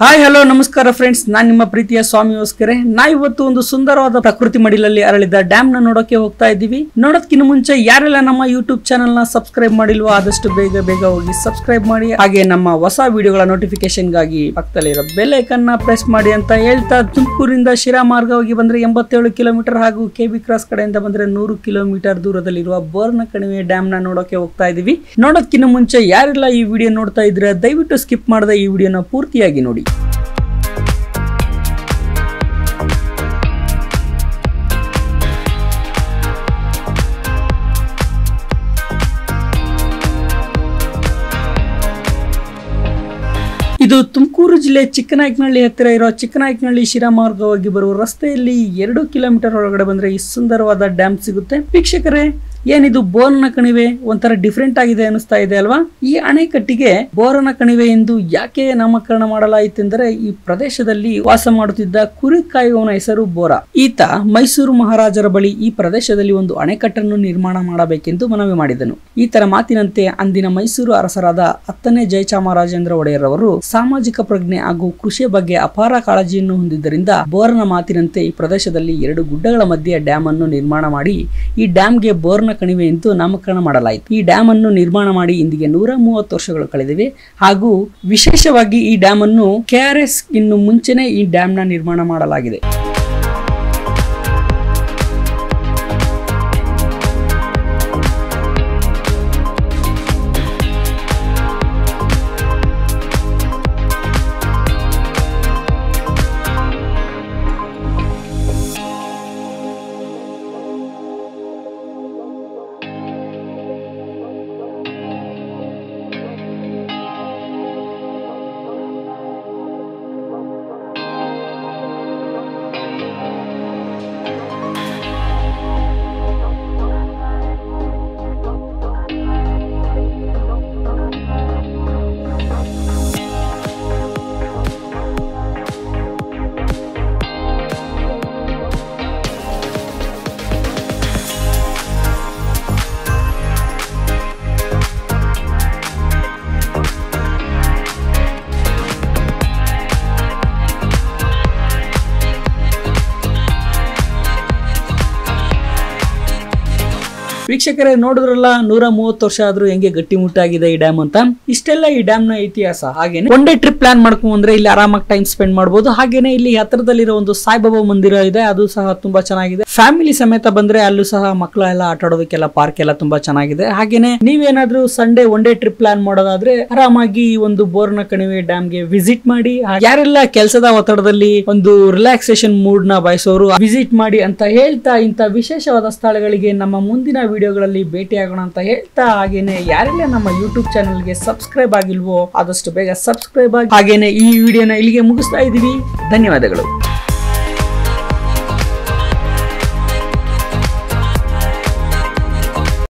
hi hello ನಮಸ್ಕಾರ friends ನಾನ್ ನಿಮ್ಮ ಪ್ರೀತಿಯ ಸ್ವಾಮಿ ಹೊಸ್ಕರೆ ನಾ ಇವತ್ತು ಒಂದು ಸುಂದರವಾದ ಪ್ರಕೃತಿ ಮಡಿಲಲ್ಲಿ ಅರಳಿದ ಡ್ಯಾಮ್ ನ ನೋಡೋಕೆ ಹೋಗ್ತಾ ಇದ್ದೀವಿ ನೋಡೋದಕ್ಕಿಂತ ಮುಂಚೆ ಯಾರೆಲ್ಲ ನಮ್ಮ ಯೂಟ್ಯೂಬ್ ಚಾನಲ್ ನ ಸಬ್ಸ್ಕ್ರೈಬ್ ಮಾಡಿಲ್ವೋ ಆದಷ್ಟು ಬೇಗ ಬೇಗ ಹೋಗಿ ಸಬ್ಸ್ಕ್ರೈಬ್ ಮಾಡಿ ಹಾಗೆ ನಮ್ಮ ಹೊಸ ವಿಡಿಯೋಗಳ ನೋಟಿಫಿಕೇಶನ್ ಗಾಗಿ ಪಕ್ಕದಲ್ಲಿರೋ ಬೆಲ್ ಐಕನ್ ನ ಪ್ರೆಸ್ ಮಾಡಿ ಅಂತ ಹೇಳ್ತಾ ತುಮಕೂರಿಂದ ಶಿರಾ ಮಾರ್ಗವಾಗಿ ಬಂದ್ರೆ ಎಂಬತ್ತೇಳು ಕಿಲೋಮೀಟರ್ ಹಾಗೂ ಕೆ ಬಿ ಕ್ರಾಸ್ ಕಡೆಯಿಂದ ಬಂದ್ರೆ ನೂರು ಕಿಲೋಮೀಟರ್ ದೂರದಲ್ಲಿರುವ ಬೋರ್ನ ಕಣಿವೆ ಡ್ಯಾಮ್ ನ ನೋಡೋಕೆ ಹೋಗ್ತಾ ಇದೀವಿ ನೋಡೋದಕ್ಕಿಂತ ಮುಂಚೆ ಯಾರೆಲ್ಲ ಈ ವಿಡಿಯೋ ನೋಡ್ತಾ ಇದ್ರೆ ದಯವಿಟ್ಟು ಸ್ಕಿಪ್ ಮಾಡದೆ ಈ ವಿಡಿಯೋನ ಪೂರ್ತಿಯಾಗಿ ನೋಡಿ ಇದು ತುಮಕೂರು ಜಿಲ್ಲೆ ಚಿಕ್ಕನಾಯಕನಹಳ್ಳಿ ಹತ್ತಿರ ಇರೋ ಚಿಕ್ಕನಾಯಕನಹಳ್ಳಿ ಶಿರಾ ಮಾರ್ಗವಾಗಿ ಬರುವ ರಸ್ತೆಯಲ್ಲಿ ಎರಡು ಕಿಲೋಮೀಟರ್ ಒಳಗಡೆ ಬಂದ್ರೆ ಈ ಸುಂದರವಾದ ಡ್ಯಾಮ್ ಸಿಗುತ್ತೆ ವೀಕ್ಷಕರೇ ಏನಿದು ಬೋರ್ನ ಕಣಿವೆ ಒಂಥರ ಡಿಫ್ರೆಂಟ್ ಆಗಿದೆ ಅನಿಸ್ತಾ ಇದೆ ಅಲ್ವಾ ಈ ಅಣೆಕಟ್ಟಿಗೆ ಬೋರನ ಕಣಿವೆ ಎಂದು ಯಾಕೆ ನಾಮಕರಣ ಮಾಡಲಾಯಿತೆಂದರೆ ಈ ಪ್ರದೇಶದಲ್ಲಿ ವಾಸ ಮಾಡುತ್ತಿದ್ದ ಕುರಿ ಕಾಯುವವನ ಹೆಸರು ಬೋರ ಈತ ಮೈಸೂರು ಮಹಾರಾಜರ ಬಳಿ ಈ ಪ್ರದೇಶದಲ್ಲಿ ಒಂದು ಅಣೆಕಟ್ಟನ್ನು ನಿರ್ಮಾಣ ಮಾಡಬೇಕೆಂದು ಮನವಿ ಮಾಡಿದನು ಈತರ ಮಾತಿನಂತೆ ಅಂದಿನ ಮೈಸೂರು ಅರಸರಾದ ಹತ್ತನೇ ಜಯಚಾಮರಾಜೇಂದ್ರ ಒಡೆಯರ್ ಅವರು ಸಾಮಾಜಿಕ ಪ್ರಜ್ಞೆ ಹಾಗೂ ಕೃಷಿಯ ಬಗ್ಗೆ ಅಪಾರ ಕಾಳಜಿಯನ್ನು ಹೊಂದಿದ್ದರಿಂದ ಬೋರನ ಮಾತಿನಂತೆ ಈ ಪ್ರದೇಶದಲ್ಲಿ ಎರಡು ಗುಡ್ಡಗಳ ಮಧ್ಯೆ ಡ್ಯಾಮ್ ಅನ್ನು ನಿರ್ಮಾಣ ಮಾಡಿ ಈ ಡ್ಯಾಮ್ಗೆ ಬೋರ್ನ ಕಣಿವೆ ಎಂದು ನಾಮಕರಣ ಮಾಡಲಾಯಿತು ಈ ಡ್ಯಾಮ್ ಅನ್ನು ನಿರ್ಮಾಣ ಮಾಡಿ ಇಂದಿಗೆ ನೂರ ಮೂವತ್ತು ವರ್ಷಗಳು ಕಳೆದಿವೆ ಹಾಗೂ ವಿಶೇಷವಾಗಿ ಈ ಡ್ಯಾಮ್ ಅನ್ನು ಕೆಆರ್ಎಸ್ ಇನ್ನು ಮುಂಚೆನೆ ಈ ಡ್ಯಾಮ್ ನ ನಿರ್ಮಾಣ ಮಾಡಲಾಗಿದೆ ವೀಕ್ಷಕರೇ ನೋಡಿದ್ರಲ್ಲ ನೂರ ಮೂವತ್ತು ವರ್ಷ ಆದ್ರೂ ಹೆಂಗೆ ಗಟ್ಟಿಮುಟ್ಟಾಗಿದೆ ಈ ಡ್ಯಾಮ್ ಅಂತ ಇಷ್ಟೆಲ್ಲ ಈ ಡ್ಯಾಮ್ ನ ಇತಿಹಾಸ ಹಾಗೇನೆ ಒನ್ ಡೇ ಟ್ರಿಪ್ ಪ್ಲಾನ್ ಮಾಡ್ಕೊಂಡ್ ಬಂದ್ರೆ ಇಲ್ಲಿ ಆರಾಮಾಗಿ ಟೈಮ್ ಸ್ಪೆಂಡ್ ಮಾಡಬಹುದು ಹಾಗೇನೆ ಇಲ್ಲಿ ಹತ್ರದಲ್ಲಿರೋ ಒಂದು ಸಾಯಿಬಾಬಾ ಮಂದಿರ ಇದೆ ಅದು ಸಹ ತುಂಬಾ ಚೆನ್ನಾಗಿದೆ ಫ್ಯಾಮಿಲಿ ಸಮೇತ ಬಂದ್ರೆ ಅಲ್ಲೂ ಸಹ ಮಕ್ಕಳೆಲ್ಲ ಆಟ ಆಡೋದಕ್ಕೆಲ್ಲ ಪಾರ್ಕ್ ಎಲ್ಲ ತುಂಬಾ ಚೆನ್ನಾಗಿದೆ ಹಾಗೇನೆ ನೀವೇನಾದ್ರೂ Sunday one day trip plan ಮಾಡೋದಾದ್ರೆ ಆರಾಮಾಗಿ ಈ ಒಂದು ಬೋರ್ನ ಕಣಿವೆ ಡ್ಯಾಮ್ ಗೆ ವಿಸಿಟ್ ಮಾಡಿ ಹಾಗೆ ಯಾರೆಲ್ಲ ಕೆಲಸದ ಒತ್ತಡದಲ್ಲಿ ಒಂದು ರಿಲ್ಯಾಕ್ಸೇಷನ್ ಮೂಡ್ ನ ಬಯಸೋರು ವಿಸಿಟ್ ಮಾಡಿ ಅಂತ ಹೇಳ್ತಾ ಇಂತ ವಿಶೇಷವಾದ ಸ್ಥಳಗಳಿಗೆ ನಮ್ಮ ಮುಂದಿನ ವಿಡಿಯೋಗಳಲ್ಲಿ ಭೇಟಿಯಾಗೋಣ ಅಂತ ಹೇಳ್ತಾ ಹಾಗೇನೆ ಯಾರೆಲ್ಲ ನಮ್ಮ ಯೂಟ್ಯೂಬ್ ಚಾನೆಲ್ಗೆ ಸಬ್ಸ್ಕ್ರೈಬ್ ಆಗಿಲ್ವೋ ಆದಷ್ಟು ಬೇಗ ಸಬ್ಸ್ಕ್ರೈಬ್ ಆಗಿ ಹಾಗೇನೆ ಈ ವಿಡಿಯೋನ ಇಲ್ಲಿಗೆ ಮುಗಿಸ್ತಾ ಇದೀವಿ ಧನ್ಯವಾದಗಳು